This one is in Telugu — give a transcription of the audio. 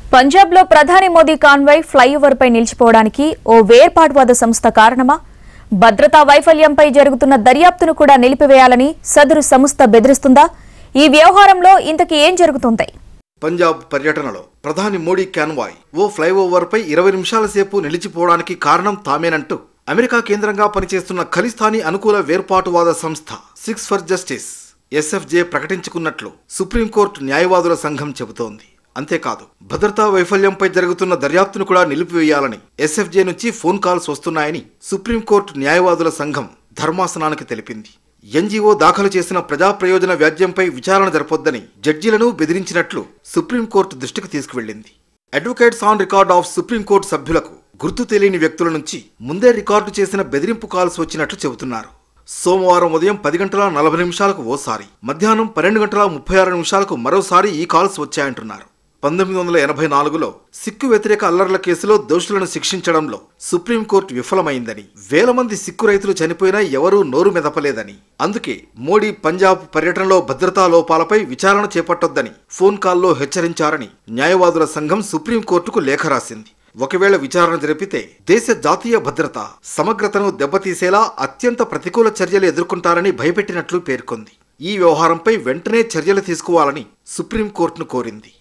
పంజాబ్లో ప్రధాని మోదీ కాన్వాయ్ ఫ్లైఓవర్ పై నిలిచిపోవడానికి ఓ వేర్పాటువాద సంస్థ కారణమా భద్రతా వైఫల్యంపై జరుగుతున్న దర్యాప్తును కూడా నిలిపివేయాలని సదరు సంస్థ బెదిరిస్తుందా ఈ వ్యవహారంలో ఇంతకీ ఏం జరుగుతుంది పంజాబ్ పర్యటనలో ప్రధాని మోడీ క్యాన్వాయ్ ఓ ఫ్లైఓవర్ పై ఇరవై నిమిషాల సేపు నిలిచిపోవడానికి కారణం తామేనంటూ అమెరికా కేంద్రంగా పనిచేస్తున్న ఖలిస్తానీ అనుకూల వేర్పాటువాద సంస్థ సిక్స్ ఫర్ జస్టిస్ ఎస్ఎఫ్జే ప్రకటించుకున్నట్లు సుప్రీంకోర్టు న్యాయవాదుల సంఘం చెబుతోంది అంతేకాదు భద్రతా వైఫల్యంపై జరుగుతున్న దర్యాప్తును కూడా నిలిపివేయాలని ఎస్ఎఫ్జే నుంచి ఫోన్ కాల్స్ వస్తున్నాయని సుప్రీంకోర్టు న్యాయవాదుల సంఘం ధర్మాసనానికి తెలిపింది ఎన్జీఓ దాఖలు చేసిన ప్రజా ప్రయోజన వ్యాజ్యంపై విచారణ జరపొద్దని జడ్జీలను బెదిరించినట్లు సుప్రీంకోర్టు దృష్టికి తీసుకువెళ్లింది advocates on record of supreme court సభ్యులకు గుర్తు తెలియని వ్యక్తుల నుంచి ముందే రికార్డు చేసిన బెదిరింపు కాల్స్ వచ్చినట్లు చెబుతున్నారు సోమవారం ఉదయం పది గంటల నలభై నిమిషాలకు ఓసారి మధ్యాహ్నం పన్నెండు గంటల ముప్పై ఆరు నిమిషాలకు మరోసారి ఈ కాల్స్ వచ్చాయంటున్నారు పంతొమ్మిది వందల ఎనభై నాలుగులో సిక్కు వ్యతిరేక అల్లర్ల కేసులో దోషులను శిక్షించడంలో సుప్రీంకోర్టు విఫలమైందని వేల మంది సిక్కు రైతులు చనిపోయినా ఎవరూ నోరు మెదపలేదని అందుకే మోడీ పంజాబ్ పర్యటనలో భద్రతా లోపాలపై విచారణ చేపట్టొద్దని ఫోన్ కాల్లో హెచ్చరించారని న్యాయవాదుల సంఘం సుప్రీంకోర్టుకు లేఖ రాసింది ఒకవేళ విచారణ జరిపితే దేశ జాతీయ భద్రత సమగ్రతను దెబ్బతీసేలా అత్యంత ప్రతికూల చర్యలు ఎదుర్కొంటారని భయపెట్టినట్లు పేర్కొంది ఈ వ్యవహారంపై వెంటనే చర్యలు తీసుకోవాలని సుప్రీంకోర్టును కోరింది